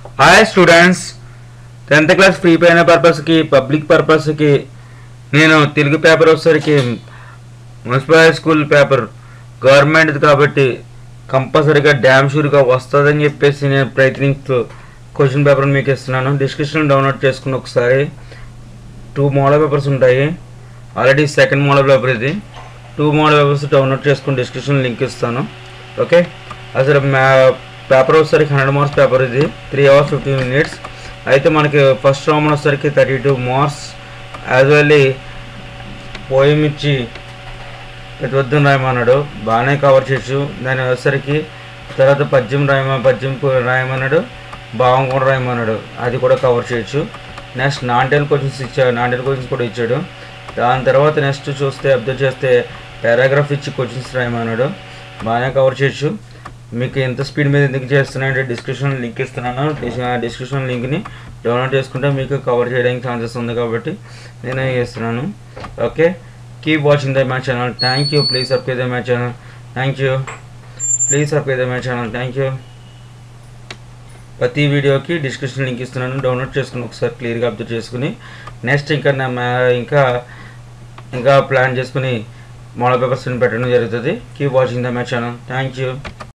hi students tenth class free పైన పర్పస్కి public పర్పస్కి నేను తెలుగు పేపర్ వచ్చేసరికి మున్సిపల్ హై స్కూల్ పేపర్ గవర్నమెంట్ది కాబట్టి కంపల్సరీగా డ్యామ్ షూర్గా వస్తుందని చెప్పేసి నేను ప్రయత్నిస్తూ క్వశ్చన్ పేపర్ మీకు ఇస్తున్నాను డిస్క్రిప్షన్ డౌన్లోడ్ చేసుకుని ఒకసారి టూ మోడల్ పేపర్స్ ఉంటాయి ఆల్రెడీ సెకండ్ మోడల్ పేపర్ ఇది టూ మోడల్ పేపర్స్ డౌన్లోడ్ చేసుకుని డిస్క్రిప్షన్ లింక్ ఇస్తాను ఓకే అసలు మా పేపర్ వచ్చేసరికి హండ్రెడ్ మార్క్స్ పేపర్ ఇది త్రీ అవర్స్ ఫిఫ్టీన్ మినిట్స్ అయితే మనకి ఫస్ట్ రౌండ్ వచ్చేసరికి thirty two marks as well poem ఇచ్చి ప్రతివద్దం రాయమన్నాడు బాగానే కవర్ చేయొచ్చు దాని వచ్చేసరికి తర్వాత పద్యం రాయమ పద్యం కూడా రాయమన్నాడు భావం కూడా రాయమన్నాడు అది కూడా కవర్ చేయొచ్చు నెక్స్ట్ నాంటెల్ క్వశ్చన్స్ ఇచ్చాడు నాంటెల్ క్వశ్చన్స్ కూడా ఇచ్చాడు దాని తర్వాత నెక్స్ట్ చూస్తే అబ్జర్వ్ చేస్తే పారాగ్రాఫ్ ఇచ్చి క్వశ్చన్స్ రాయమన్నాడు బాగానే కవర్ చేయొచ్చు మీకు ఎంత స్పీడ్ మీద ఎందుకు చేస్తున్నానంటే డిస్క్రిప్షన్ లింక్ ఇస్తున్నాను డిస్క్రిప్షన్ లింక్ని డౌన్లోడ్ చేసుకుంటే మీకు కవర్ చేయడానికి ఛాన్సెస్ ఉంది కాబట్టి నేను చేస్తున్నాను okay keep watching the my channel thank you please subscribe the my channel thank you please subscribe the my channel thank you ప్రతి వీడియోకి డిస్క్రిప్షన్ లింక్ ఇస్తున్నాను డౌన్లోడ్ చేసుకుని ఒకసారి క్లియర్గా అబ్జర్వ్ చేసుకుని నెక్స్ట్ ఇంకా నా మా- ఇంకా ఇంకా ప్లాన్ చేసుకుని మోడల్ పేపర్స్ని పెట్టడం జరుగుతుంది keep watching the my channel thank you